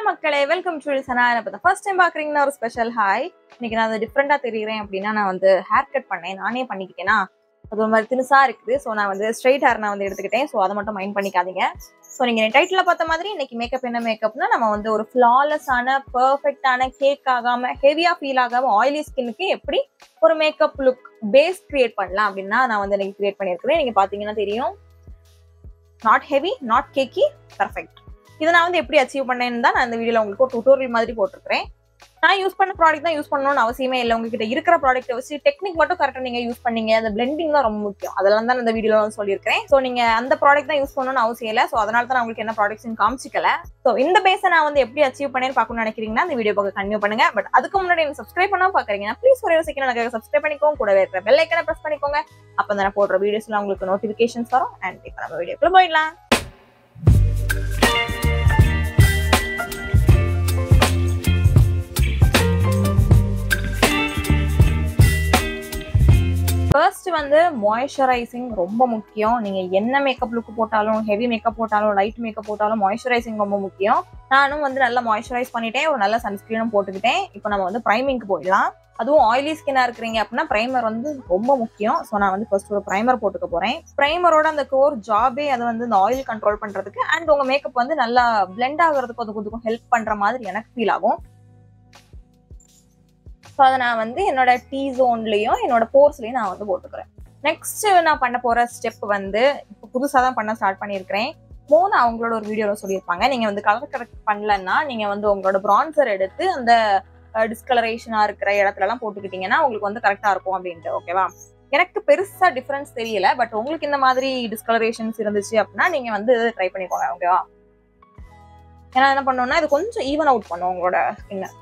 மக்களே welcome to சனா இப்போ first time பார்க்குறீங்கன்னா ஒரு ஸ்பெஷல் ஹாய் இன்னைக்கு நான் அதை டிஃப்ரெண்டாக தெரியுறேன் அப்படின்னா நான் வந்து ஹேர் கட் பண்ணேன் நானே பண்ணிக்கிட்டேனா அது ஒரு மாதிரி தினுசா இருக்குது ஸோ நான் வந்து ஸ்ட்ரைட் ஹேர் நான் வந்து எடுத்துக்கிட்டேன் ஸோ அதை மட்டும் மைண்ட் பண்ணிக்காதீங்க ஸோ நீங்கள் டைட்டில் பார்த்த மாதிரி இன்னைக்கு மேக்கப் என்ன மேக்கப்னா நம்ம வந்து ஒரு ஃப்ளாலெஸ்ஸான பர்ஃபெக்டான கேக் ஆகாம ஹெவியாக ஃபீல் ஆகாம ஆயிலி ஸ்கின்னுக்கு எப்படி ஒரு மேக்கப் லுக் பேஸ் கிரியேட் பண்ணலாம் அப்படின்னா நான் வந்து இன்னைக்கு கிரியேட் பண்ணியிருக்கிறேன் நீங்கள் பார்த்தீங்கன்னா தெரியும் not heavy not cakey perfect இதை நான் வந்து எப்படி அச்சீவ் பண்ணேன்னு தான் நான் இந்த வீடியோல உங்களுக்கு ஒரு டுட்டோரியல் மாதிரி போட்டிருக்கிறேன் நான் யூஸ் பண்ண ப்ராடக்ட் தான் யூஸ் பண்ணணும்னு அவசியமே இல்லை உங்ககிட்ட இருக்கிற ப்ராடக்ட்டை வச்சு டெக்னிக் மட்டும் கரெக்டாக நீங்கள் யூஸ் பண்ணீங்க அந்த பிளெண்டிங் தான் ரொம்ப முக்கியம் அதெல்லாம் தான் இந்த வீடியோல வந்து சொல்லியிருக்கேன் ஸோ நீங்க அந்த ப்ராடக்ட் தான் யூஸ் பண்ணணும்னு அவசியம் இல்லை ஸோ அதனால தான் நான் உங்களுக்கு என்ன ப்ராடக்ட்ஸ் காமிச்சிக்கல ஸோ இந்த பேஸை நான் வந்து எப்படி அச்சீவ் பண்ணேன்னு பார்க்கணும்னு நினைக்கிறீங்கன்னா இந்த வீடியோ பார்க்க கன்டினியூ பண்ணுங்க பட் அதுக்கு முன்னாடி எனக்கு சப்ஸ்கிரைப் பண்ணாம பாக்குறீங்கன்னா ப்ளீஸ் ஒரே செகண்ட் எனக்கு சப்ஸ்கிரைப் பண்ணிக்கோங்க கூடவே இருக்கிற பெல் ஐக்கனை ப்ரெஸ் பண்ணிக்கோங்க அப்போ நான் போடுற வீடியோஸ்லாம் உங்களுக்கு நோட்டிஃபிகேஷன்ஸ் வரும் அண்ட் இப்போ நம்ம வீடியோக்குள்ள போயிடலாம் ஃபர்ஸ்ட் வந்து மாய்ஸ்சரைசிங் ரொம்ப முக்கியம் நீங்க என்ன மேக்கப் லுக் போட்டாலும் ஹெவி மேக்கப் போட்டாலும் லைட் மேக்கப் போட்டாலும் மாய்ஸ்சரைசிங் ரொம்ப முக்கியம் நானும் வந்து நல்லா மாய்ஸ்சரைஸ் பண்ணிட்டேன் ஒரு நல்ல சன்ஸ்கிரீனும் போட்டுக்கிட்டேன் இப்போ நம்ம வந்து ப்ரைமிங்க்கு போயிடலாம் அதுவும் ஆயிலி ஸ்கின்னா இருக்கிறீங்க அப்படின்னா ப்ரைமர் வந்து ரொம்ப முக்கியம் ஸோ நான் வந்து ஃபர்ஸ்ட் ஒரு ப்ரைமர் போட்டுக்க போறேன் ப்ரைமரோட அந்த கோர் ஜாபே அது வந்து இந்த ஆயில் கண்ட்ரோல் பண்றதுக்கு அண்ட் உங்க மேக்கப் வந்து நல்லா பிளெண்ட் ஆகுறதுக்கு அது கொஞ்சம் ஹெல்ப் பண்ற மாதிரி எனக்கு ஃபீல் ஆகும் ஸோ அதை நான் வந்து என்னோட டீ ஜோன்லையும் என்னோட போர்ஸ்லையும் நான் வந்து போட்டுக்கிறேன் நெக்ஸ்ட் நான் பண்ண போற ஸ்டெப் வந்து இப்போ புதுசாக தான் பண்ண ஸ்டார்ட் பண்ணியிருக்கிறேன் மோனா அவங்களோட ஒரு வீடியோவில் சொல்லியிருப்பாங்க நீங்க வந்து கலர் கரெக்ட் பண்ணலன்னா நீங்க வந்து உங்களோட பிரான்சர் எடுத்து அந்த டிஸ்கலரேஷனா இருக்கிற இடத்துல எல்லாம் போட்டுக்கிட்டீங்கன்னா உங்களுக்கு வந்து கரெக்டா இருக்கும் அப்படின்ட்டு ஓகேவா எனக்கு பெருசா டிஃபரன்ஸ் தெரியல பட் உங்களுக்கு இந்த மாதிரி டிஸ்கலரேஷன்ஸ் இருந்துச்சு அப்படின்னா நீங்க வந்து ட்ரை பண்ணிக்கோங்க ஓகேவா ஏன்னா என்ன பண்ணோம்னா இது கொஞ்சம் ஈவன் அவுட் பண்ணும் உங்களோட ஸ்கின்னை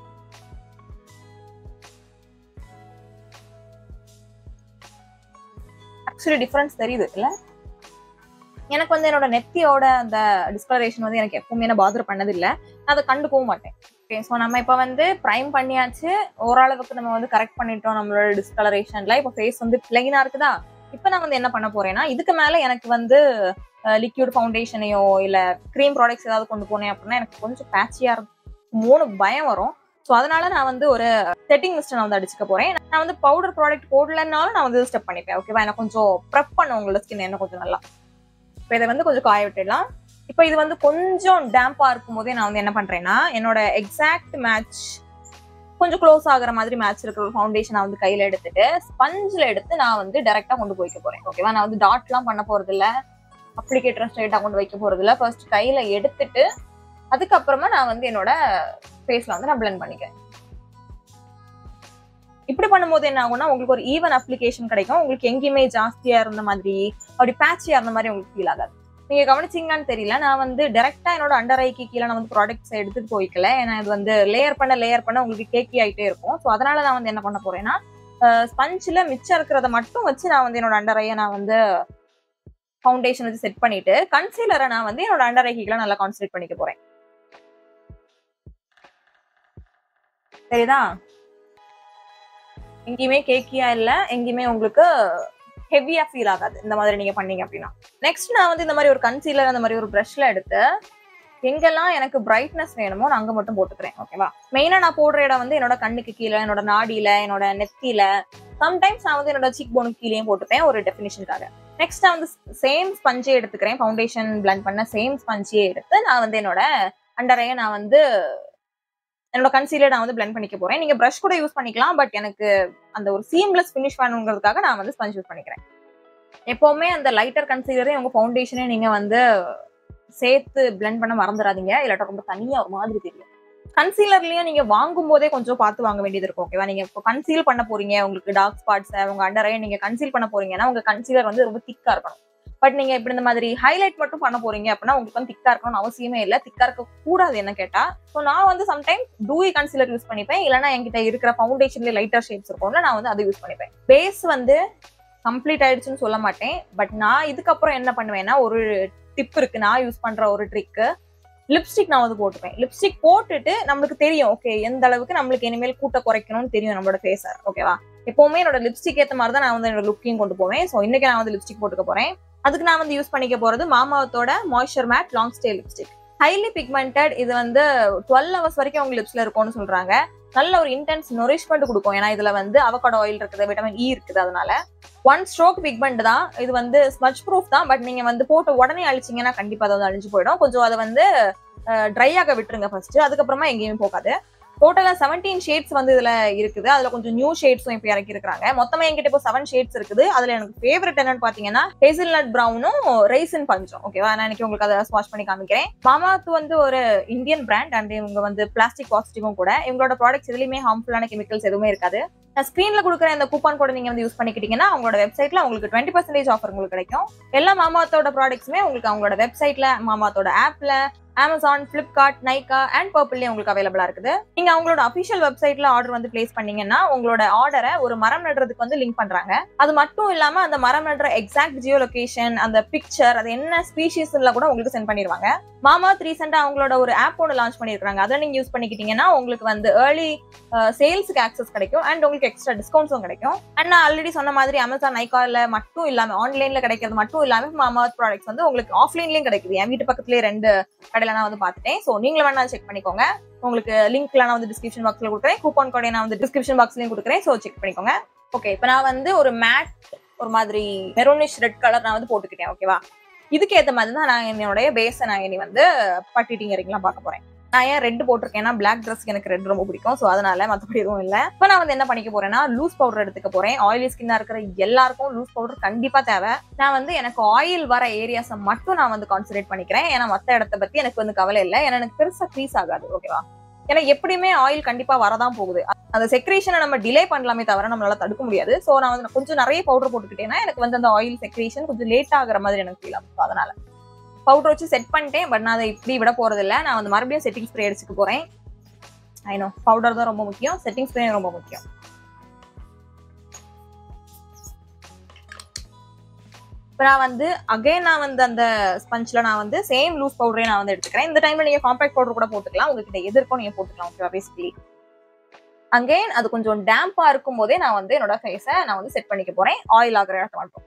ஆக்சுவலி டிஃபரன்ஸ் தெரியுது இல்ல எனக்கு வந்து என்னோட நெத்தியோட அந்த டிஸ்கலரேஷன் வந்து எனக்கு எப்பவுமே நான் பாதர் பண்ணதில்லை நான் அதை கண்டுக்கவும் மாட்டேன் ஓகே ஸோ நம்ம இப்போ வந்து ப்ரைம் பண்ணியாச்சு ஓரளவுக்கு நம்ம வந்து கரெக்ட் பண்ணிட்டோம் நம்மளோட டிஸ்கலரேஷன்ல இப்போ ஃபேஸ் வந்து பிளைனா இருக்குதா இப்போ நான் வந்து என்ன பண்ண போறேன்னா இதுக்கு மேல எனக்கு வந்து லிக்யூட் ஃபவுண்டேஷனையோ இல்ல க்ரீம் ப்ராடக்ட்ஸ் ஏதாவது கொண்டு போனேன் அப்படின்னா எனக்கு கொஞ்சம் பேச்சியா மூணு பயம் வரும் ஸோ அதனால நான் வந்து ஒரு செட்டிங் மிஸ்ட் நான் வந்து அடிச்சுக்க போறேன் நான் வந்து பவுடர் ப்ராடக்ட் போடலனாலும் நான் வந்து ஸ்டெப் பண்ணிப்பேன் ஓகேவா எனக்கு கொஞ்சம் ப்ரெப் பண்ண உங்களோட ஸ்கின் என்ன கொஞ்சம் நல்லா இப்போ இதை வந்து கொஞ்சம் காய விட்டுடலாம் இப்போ இது வந்து கொஞ்சம் டேம்பா இருக்கும் போதே நான் வந்து என்ன பண்றேன்னா என்னோட எக்ஸாக்ட் மேட்ச் கொஞ்சம் க்ளோஸ் ஆகுற மாதிரி மேட்ச் இருக்கிற ஒரு ஃபவுண்டேஷன் நான் வந்து கையில எடுத்துட்டு ஸ்பஞ்சில் எடுத்து நான் வந்து டைரக்டா கொண்டு போய்க்க போறேன் ஓகேவா நான் வந்து டாட்லாம் பண்ண போறது இல்ல அப்ளிகேட்டர் ஸ்ட்ரைட்டா கொண்டு வைக்க போறது இல்ல ஃபர்ஸ்ட் கையில எடுத்துட்டு அதுக்கப்புறமா நான் வந்து என்னோட ஃபேஸ்ல வந்து நான் பிளெண்ட் பண்ணிக்கிறேன் இப்படி பண்ணும்போது என்ன ஆகும்னா உங்களுக்கு ஒரு ஈவன் அப்ளிகேஷன் கிடைக்கும் உங்களுக்கு எங்கேயுமே ஜாஸ்தியா இருந்த மாதிரி அப்படி பேட்சியா இருந்த மாதிரி உங்களுக்கு ஃபீல் ஆகாது நீங்க கவனிச்சிங்களான்னு தெரியல நான் வந்து டைரக்டா என்னோட அண்டர் ஐக்கு கீழே நான் வந்து ப்ராடக்ட்ஸ் எடுத்துட்டு போய்க்கல ஏன்னா இது வந்து லேயர் பண்ண லேயர் பண்ண உங்களுக்கு கேக்கி ஆயிட்டே இருக்கும் ஸோ அதனால நான் வந்து என்ன பண்ண போறேன்னா ஸ்பஞ்சில் மிச்சம் இருக்கிறத மட்டும் வச்சு நான் வந்து என்னோட அண்டர் ஐயை நான் வந்து ஃபவுண்டேஷன் வச்சு செட் பண்ணிட்டு கன்சீலரை நான் வந்து என்னோட அண்டர் ஐக்கில நல்லா கான்சன்ட்ரேட் பண்ணிக்க போறேன் சரிதா எங்கேயுமே கேக்கியா இல்ல எங்கேயுமே உங்களுக்கு ஹெவியா ஃபீல் ஆகாது இந்த மாதிரி நீங்க பண்ணீங்க அப்படின்னா நெக்ஸ்ட் நான் வந்து இந்த மாதிரி ஒரு கன்சீலர் அந்த மாதிரி ஒரு ப்ரஷ்ல எடுத்து எங்கெல்லாம் எனக்கு பிரைட்னஸ் வேணுமோ நான் அங்க மட்டும் போட்டுக்கிறேன் ஓகேவா மெயினா நான் போடுற இடம் வந்து என்னோட கண்ணுக்கு கீழே என்னோட நாடியில என்னோட நெத்தியில சம்டைம்ஸ் நான் வந்து என்னோட சீக் போனுக்கு கீழேயும் போட்டுப்பேன் ஒரு டெஃபினிஷனுக்காக நெக்ஸ்ட் நான் வந்து சேம் ஸ்பஞ்சே எடுத்துக்கிறேன் ஃபவுண்டேஷன் பிளண்ட் பண்ண சேம் ஸ்பஞ்சே எடுத்து நான் வந்து என்னோட அண்டரையை நான் வந்து என்னோட கன்சீலர் நான் வந்து பிளெண்ட் பண்ணிக்க போறேன் நீங்க ப்ரஷ் கூட யூஸ் பண்ணிக்கலாம் பட் எனக்கு அந்த ஒரு சீம்லெஸ் ஃபினிஷ் வேணுங்கிறதுக்காக நான் வந்து ஸ்பஞ்ச் யூஸ் பண்ணிக்கிறேன் எப்பவுமே அந்த லைட்டர் கன்சீலரே உங்க ஃபவுண்டேஷனே நீங்க வந்து சேர்த்து பிளெண்ட் பண்ண மறந்துடாதீங்க இல்லாட்டா ரொம்ப தனியா ஒரு மாதிரி தெரியும் கன்சீலர்லயும் நீங்க வாங்கும் போதே கொஞ்சம் பார்த்து வாங்க வேண்டியது இருக்கும் ஓகேவா நீங்க இப்போ கன்சீல் பண்ண போறீங்க உங்களுக்கு டார்க் ஸ்பாட்ஸ் உங்க அண்டரையும் நீங்க கன்சீல் பண்ண போறீங்கன்னா உங்க கன்சீலர் வந்து ரொம்ப திக்கா இருக்கணும் பட் நீங்க இப்படி இந்த மாதிரி ஹைலைட் மட்டும் பண்ண போறீங்க அப்படின்னா உங்களுக்கு வந்து திக்கா இருக்கணும்னு அவசியமே இல்லை திக்கா இருக்க கூடாது என்ன கேட்டா ஸோ நான் வந்து சம்டைம் டூயி கன்சிலர் யூஸ் பண்ணிப்பேன் இல்லைன்னா என்கிட்ட இருக்கிற ஃபவுண்டேஷன்ல லைட்டர் ஷேப்ஸ் இருக்கும்ல நான் வந்து அதை யூஸ் பண்ணிப்பேன் பேஸ் வந்து கம்ப்ளீட் ஆயிடுச்சுன்னு சொல்ல மாட்டேன் பட் நான் இதுக்கப்புறம் என்ன பண்ணுவேன்னா ஒரு டிப் இருக்கு நான் யூஸ் பண்ற ஒரு ட்ரிக்கு லிப்ஸ்டிக் நான் வந்து போட்டுப்பேன் லிப்ஸ்டிக் போட்டுட்டு நம்மளுக்கு தெரியும் ஓகே எந்த அளவுக்கு நம்மளுக்கு இனிமேல் கூட்ட குறைக்கணும்னு தெரியும் நம்மளோட ஃபேஸை ஓகேவா எப்பவுமே என்னோட லிப்ஸ்டிக் ஏற்ற மாதிரி தான் நான் வந்து என்னோட லுக்கையும் கொண்டு போவேன் ஸோ இன்னைக்கு நான் வந்து லிப்ஸ்டிக் போட்டுக்க போறேன் அதுக்கு நான் வந்து யூஸ் பண்ணிக்க போறது மாமாவத்தோட moisture matte long stay lipstick highly pigmented இது வந்து டுவெல் ஹவர்ஸ் வரைக்கும் உங்க லிப்ஸ்ல இருக்கும்னு சொல்றாங்க நல்ல ஒரு இன்டென்ஸ் நொரிஷ்மெண்ட் கொடுக்கும் ஏன்னா இதுல வந்து அவகோடோ ஆயில் இருக்குது விட்டமின் இ இருக்குது அதனால ஒன் ஸ்ட்ரோக் பிக்மெண்ட் தான் இது வந்து ஸ்மச் ப்ரூஃப் தான் பட் நீங்க வந்து போட்டு உடனே அழிச்சிங்கன்னா கண்டிப்பா அது வந்து அழிஞ்சு போயிடும் கொஞ்சம் அதை வந்து ட்ரை ஆக விட்டுருங்க ஃபர்ஸ்ட் அதுக்கப்புறமா எங்கேயுமே போகாது டோட்டலா செவன்டீன் ஷேட்ஸ் வந்து இதுல இருக்குது அதுல கொஞ்சம் நியூ ஷேட்ஸும் இப்போ இறக்கி இருக்காங்க மொத்தமா என்கிட்ட இப்போ செவன் ஷேட்ஸ் இருக்குது அதுல எனக்கு ஃபேவரட் என்னன்னு பாத்தீங்கன்னா ஹேசில் நட் ப்ரௌனும் ரைசன் பஞ்சும் ஓகேவா நான் இன்னைக்கு உங்களுக்கு அதை வாஷ் பண்ணி காமிக்கிறேன் மாமாத்து வந்து ஒரு இந்தியன் பிராண்ட் அண்ட் இவங்க வந்து பிளாஸ்டிக் பாசிட்டிவும் கூட இவங்களோட ப்ராடக்ட்ஸ் எதுலையுமே ஹார்ம்ஃபுல்லான கெமிக்கல்ஸ் எதுவுமே இருக்காது நான் ஸ்க்ரீன்ல கொடுக்குற இந்த கூப்பான் கோட நீங்க வந்து யூஸ் பண்ணிக்கிட்டீங்கன்னா அவங்களோட வெப்சைட்ல உங்களுக்கு டுவெண்ட்டி பர்சன்டேஜ் ஆஃபர் உங்களுக்கு கிடைக்கும் எல்லா மாமாத்தோட ப்ராடக்ட்ஸுமே உங்களுக்கு அவங்களோட வெப்சைட்ல மாமாத்தோட ஆப்ல அமேசான் பிளிப்கார்ட் நைகா அண்ட் பர்பிள்லேயே உங்களுக்கு அவைலபிளா இருக்குது நீங்க அவங்களோட அபிஷியல் வெப்சைட்ல ஆர்டர் வந்து பிளேஸ் பண்ணீங்கன்னா உங்களோட ஆர்டரை ஒரு மரம் நடுறதுக்கு வந்து லிங்க் பண்றாங்க அது மட்டும் இல்லாம அந்த மரம் நடுற எக்ஸாக்ட் ஜியோ லொகேஷன் அந்த பிக்சர் அது என்ன ஸ்பீஷீஸ்ல கூட உங்களுக்கு சென்ட் பண்ணிடுவாங்க மாமா ரீசெண்டா அவங்களோட ஒரு ஆப் ஒன்று லான்ச் பண்ணிருக்காங்க அதை நீங்க யூஸ் பண்ணிக்கிட்டீங்கன்னா உங்களுக்கு வந்து ஏர்லி சேல்ஸுக்கு ஆக்சஸ் கிடைக்கும் அண்ட் உங்களுக்கு எக்ஸ்ட்ரா டிஸ்கவுண்ட்ஸும் கிடைக்கும் அண்ட் நான் ஆல்ரெடி சொன்ன மாதிரி அமேசான் நைகால மட்டும் இல்லாம ஆன்லைன்ல கிடைக்கிறது மட்டும் இல்லாம மாமா ப்ராடக்ட்ஸ் வந்து உங்களுக்கு ஆஃப்லைன்லயும் கிடைக்குது என் வீட்டு பக்கத்துலயே ரெண்டு கடையில நான் வந்து பார்த்துட்டேன் ஸோ நீங்களும் வேணா செக் பண்ணிக்கோங்க உங்களுக்கு லிங்க்ல நான் வந்து டிஸ்கிரிப்ஷன் பாக்ஸ்ல கொடுக்குறேன் கூப்பன் கோடை நான் வந்து டிஸ்கிரிப்ஷன் பாக்ஸ்லயும் கொடுக்குறேன் ஸோ செக் பண்ணிக்கோங்க ஓகே இப்போ நான் வந்து ஒரு மேட் ஒரு மாதிரி மெரோனிஷ் ரெட் கலர் நான் வந்து போட்டுக்கிட்டேன் ஓகேவா இதுக்கு ஏற்ற மாதிரி தான் நான் என்னுடைய பேஸை நான் இனி வந்து பட்டிட்டிங் இறக்கலாம் பார்க்க போறேன் நான் ஏன் ரெட் போட்டிருக்கேன்னா பிளாக் ட்ரெஸ்க்கு எனக்கு ரெட் ரொம்ப பிடிக்கும் ஸோ அதனால மற்றபடி எதுவும் இல்லை இப்போ நான் வந்து என்ன பண்ணிக்க போறேன்னா லூஸ் பவுடர் எடுத்துக்க போறேன் ஆயிலி ஸ்கின்னா இருக்கிற எல்லாருக்கும் லூஸ் பவுடர் கண்டிப்பா தேவை நான் வந்து எனக்கு ஆயில் வர ஏரியாஸை மட்டும் நான் வந்து கான்சன்ட்ரேட் பண்ணிக்கிறேன் ஏன்னா மற்ற இடத்த பத்தி எனக்கு வந்து கவலை இல்லை ஏன்னா எனக்கு பெருசா க்ரீஸ் ஆகாது ஓகேவா ஏன்னா எப்படியுமே ஆயில் கண்டிப்பா வரதான் போகுது அந்த செக்ரேஷனை நம்ம டிலே பண்ணலாமே தவிர நம்மளால தடுக்க முடியாது ஸோ நான் வந்து கொஞ்சம் நிறைய பவுடர் போட்டுக்கிட்டேன்னா எனக்கு வந்து அந்த ஆயில் செக்ரேஷன் கொஞ்சம் லேட் ஆகுற மாதிரி எனக்கு ஃபீல் ஆகும் So அதனால பவுடர் வச்சு செட் பண்ணிட்டேன் பட் நான் அதை இப்படி விட போறது இல்ல நான் வந்து மறுபடியும் செட்டிங் ஸ்ப்ரே அடிச்சுக்க போறேன் ஐநோ பவுடர் தான் ரொம்ப முக்கியம் செட்டிங் ஸ்ப்ரே ரொம்ப முக்கியம் இப்போ நான் வந்து அகைன் நான் வந்து அந்த ஸ்பஞ்சில் நான் வந்து சேம் லூஸ் பவுடரே நான் வந்து எடுத்துக்கிறேன் இந்த டைம்ல நீங்க காம்பேக்ட் பவுடர் கூட போட்டுக்கலாம் உங்ககிட்ட எது இருக்கோ நீங்க போட்டுக்கலாம் ஓகேவா பேசிக்கலி அகைன் அது கொஞ்சம் டேம்பா இருக்கும் போதே நான் வந்து என்னோட ஃபேஸை நான் வந்து செட் பண்ணிக்க போறேன் ஆயில் ஆகிற இடத்த மட்டும்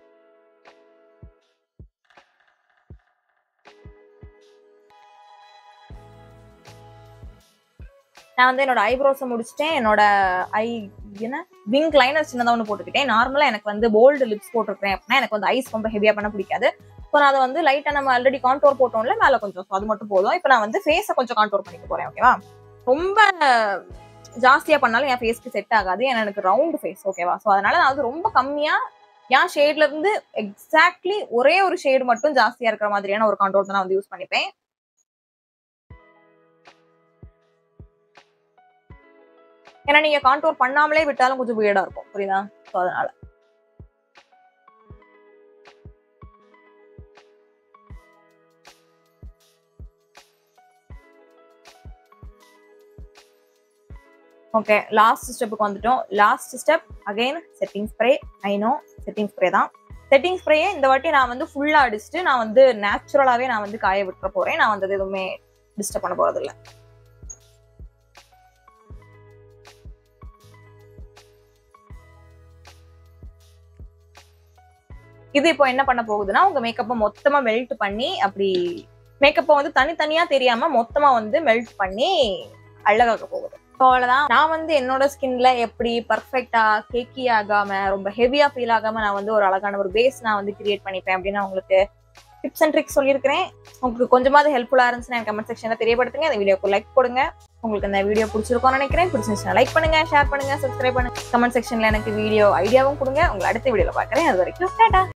நான் வந்து என்னோட ஐப்ரோஸை முடிச்சுட்டேன் என்னோட ஐ என்ன விங்க் லைனர் சின்னதாக ஒன்று போட்டுக்கிட்டேன் நார்மலாக எனக்கு வந்து போல்டு லிப்ஸ் போட்டிருக்கேன் அப்படின்னா எனக்கு வந்து ஐஸ் ரொம்ப ஹெவியாக பண்ண பிடிக்காது ஸோ நான் அதை வந்து லைட்டாக நம்ம ஆல்ரெடி கான்டோர் போட்டோம்ல மேலே கொஞ்சம் so அது மட்டும் போதும் இப்போ நான் வந்து ஃபேஸை கொஞ்சம் கான்டோர் பண்ணிக்க போறேன் ஓகேவா ரொம்ப ஜாஸ்தியாக பண்ணாலும் என் ஃபேஸ்க்கு செட் ஆகாது ஏன்னா எனக்கு ரவுண்டு ஃபேஸ் ஓகேவா ஸோ அதனால நான் வந்து ரொம்ப கம்மியாக என் ஷேட்ல இருந்து எக்ஸாக்ட்லி ஒரே ஒரு ஷேடு மட்டும் ஜாஸ்தியா இருக்கிற மாதிரியான ஒரு கான்டோர் தான் நான் வந்து யூஸ் பண்ணிப்பேன் ஏன்னா நீங்க கான்டோர் பண்ணாமலே விட்டாலும் கொஞ்சம் வீடா இருக்கும் புரியுதா ஸோ அதனால ஓகே லாஸ்ட் ஸ்டெப்புக்கு வந்துட்டோம் last step again setting spray I know setting spray தான் செட்டிங் ஸ்ப்ரேயே இந்த வாட்டி நான் வந்து ஃபுல்லா அடிச்சுட்டு நான் வந்து நேச்சுரலாவே நான் வந்து காய விட்டுற போறேன் நான் வந்து அது எதுவுமே டிஸ்டர்ப் பண்ண போறது இல்ல இது இப்போ என்ன பண்ண போகுதுன்னா உங்க மேக்கப்பை மொத்தமா மெல்ட் பண்ணி அப்படி மேக்கப்பை வந்து தனித்தனியா தெரியாம மொத்தமா வந்து மெல்ட் பண்ணி அழகாக்க போகுது So, அவ்வளவுதான் நான் வந்து என்னோட ஸ்கின்ல எப்படி பர்ஃபெக்டா கேக்கி ஆகாம ரொம்ப ஹெவியா ஃபீல் ஆகாம நான் வந்து ஒரு அழகான ஒரு பேஸ் நான் வந்து கிரியேட் பண்ணிப்பேன் அப்படின்னு நான் உங்களுக்கு டிப்ஸ் அண்ட் ட்ரிக்ஸ் சொல்லியிருக்கிறேன் உங்களுக்கு கொஞ்சமாவது ஹெல்ப்ஃபுல்லா இருந்துச்சுன்னா எனக்கு கமெண்ட் செக்ஷன்ல தெரியப்படுத்துங்க இந்த வீடியோக்கு லைக் கொடுங்க உங்களுக்கு இந்த வீடியோ பிடிச்சிருக்கும்னு நினைக்கிறேன் பிடிச்சிருந்துச்சுன்னா லைக் பண்ணுங்க ஷேர் பண்ணுங்க சப்ஸ்கிரைப் பண்ணுங்க கமெண்ட் செக்ஷன்ல எனக்கு வீடியோ ஐடியாவும் கொடுங்க உங்களை அடுத்த வீடியோல பாக்குறேன் அது வரைக்கும் டாடா